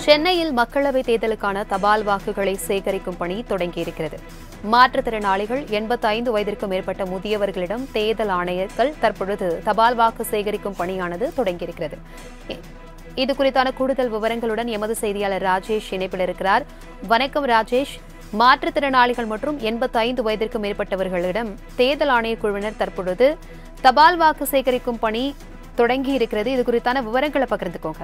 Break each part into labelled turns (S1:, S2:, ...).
S1: சென்னையில் மக்களவைத் தேர்தலுக்கான தபால் வாக்குகளை சேகரிக்கும் பணி தொடங்கியிருக்கிறது மாற்றுத்திறனாளிகள் எண்பத்தைந்து வயதிற்கும் மேற்பட்ட முதியவர்களிடம் தேர்தல் ஆணையர்கள் தற்பொழுது தபால் வாக்கு சேகரிக்கும் பணியானது தொடங்கியிருக்கிறது இ- இது குறித்தான கூடுதல் விவரங்களுடன் எமது செய்தியாளர் ராஜேஷ் இணைப்பில் இருக்கிறார் வணக்கம் ராஜேஷ் மாற்றுத்திறனாளிகள் மற்றும் எண்பத்தைந்து வயதிற்கும் மேற்பட்டவர்களிடம் தேர்தல் ஆணையக் குழுவினர் தற்பொழுது தபால் வாக்கு சேகரிக்கும் பணி தொடங்கி இருக்கிறது இது குறித்தான விவரங்களை பகிர்ந்துக்கோங்க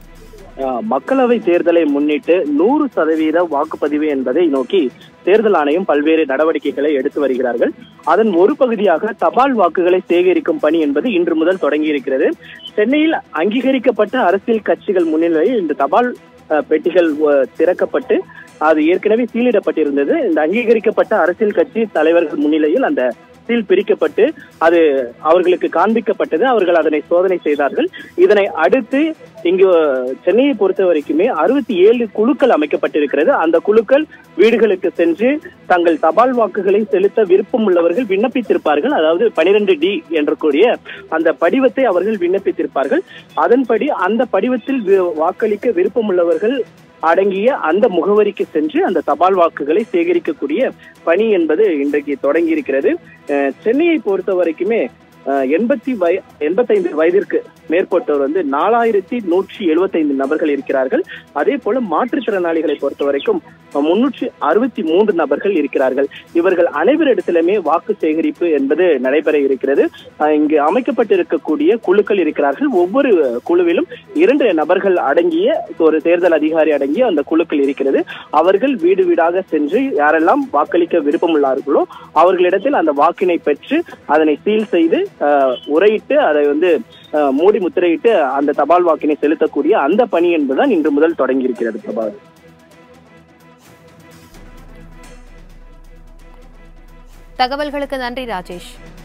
S2: ஆஹ் மக்களவை தேர்தலை முன்னிட்டு நூறு சதவீத வாக்குப்பதிவு என்பதை நோக்கி தேர்தல் ஆணையம் பல்வேறு நடவடிக்கைகளை எடுத்து வருகிறார்கள் அதன் ஒரு பகுதியாக தபால் வாக்குகளை சேகரிக்கும் பணி என்பது இன்று முதல் தொடங்கியிருக்கிறது சென்னையில் அங்கீகரிக்கப்பட்ட அரசியல் கட்சிகள் முன்னிலையில் இந்த தபால் ஆஹ், பெட்டிகள் ஆஹ், திறக்கப்பட்டு அது ஏற்கனவே சீலிடப்பட்டிருந்தது இந்த அங்கீகரிக்கப்பட்ட அரசியல் கட்சி தலைவர்கள் முன்னிலையில் அந்த சீல் பிரிக்கப்பட்டு அது அவர்களுக்கு காண்பிக்கப்பட்டது அவர்கள் அதனை சோதனை செய்தார்கள் இதனை அடுத்து இங்கு சென்னையை பொறுத்த வரைக்குமே அறுபத்தி ஏழு குழுக்கள் அமைக்கப்பட்டிருக்கிறது அந்த குழுக்கள் வீடுகளுக்கு சென்று தங்கள் தபால் வாக்குகளை செலுத்த விருப்பம் உள்ளவர்கள் விண்ணப்பித்திருப்பார்கள் அதாவது பனிரெண்டு டி என்று கூடிய அந்த படிவத்தை அவர்கள் விண்ணப்பித்திருப்பார்கள் அதன்படி அந்த படிவத்தில் வி- வாக்களிக்க விருப்பம் உள்ளவர்கள் அடங்கிய அந்த முகவரிக்கு சென்று அந்த தபால் வாக்குகளை சேகரிக்கக்கூடிய பணி என்பது இன்றைக்கு தொடங்கி இருக்கிறது அஹ் சென்னையை பொறுத்த வரைக்குமே அஹ் எண்பத்தி வய எண்பத்தைந்து வயதிற்கு மேற்பட்டோர் வந்து நாலாயிரத்தி நூற்றி எழுபத்தைந்து நபர்கள் இருக்கிறார்கள் அதே போல மாற்றுத்திறனாளிகளை பொறுத்த வரைக்கும் முன்னூற்றி அறுபத்தி மூன்று நபர்கள் இருக்கிறார்கள் இவர்கள் அனைவரிடத்திலுமே வாக்கு சேகரிப்பு என்பது நடைபெற இருக்கிறது அஹ் இங்கு அமைக்கப்பட்டிருக்கக்கூடிய குழுக்கள் இருக்கிறார்கள் ஒவ்வொரு குழுவிலும் இரண்டு நபர்கள் அடங்கிய ஒரு தேர்தல் அதிகாரி அடங்கிய அந்த குழுக்கள் இருக்கிறது அவர்கள் வீடு வீடாக சென்று யாரெல்லாம் வாக்களிக்க விருப்பம் உள்ளார்களோ அவர்களிடத்தில் அந்த வாக்கினை பெற்று அதனை சீல் செய்து அஹ், உரையிட்டு அதை வந்து அஹ், மூடி முத்திரையிட்டு அந்த தபால் வாக்கினை செலுத்தக்கூடிய அந்த பணி என்பதுதான் இன்று முதல் தொடங்கி இருக்கிறது பிரபாகர்
S1: தகவல்களுக்கு நன்றி ராஜேஷ்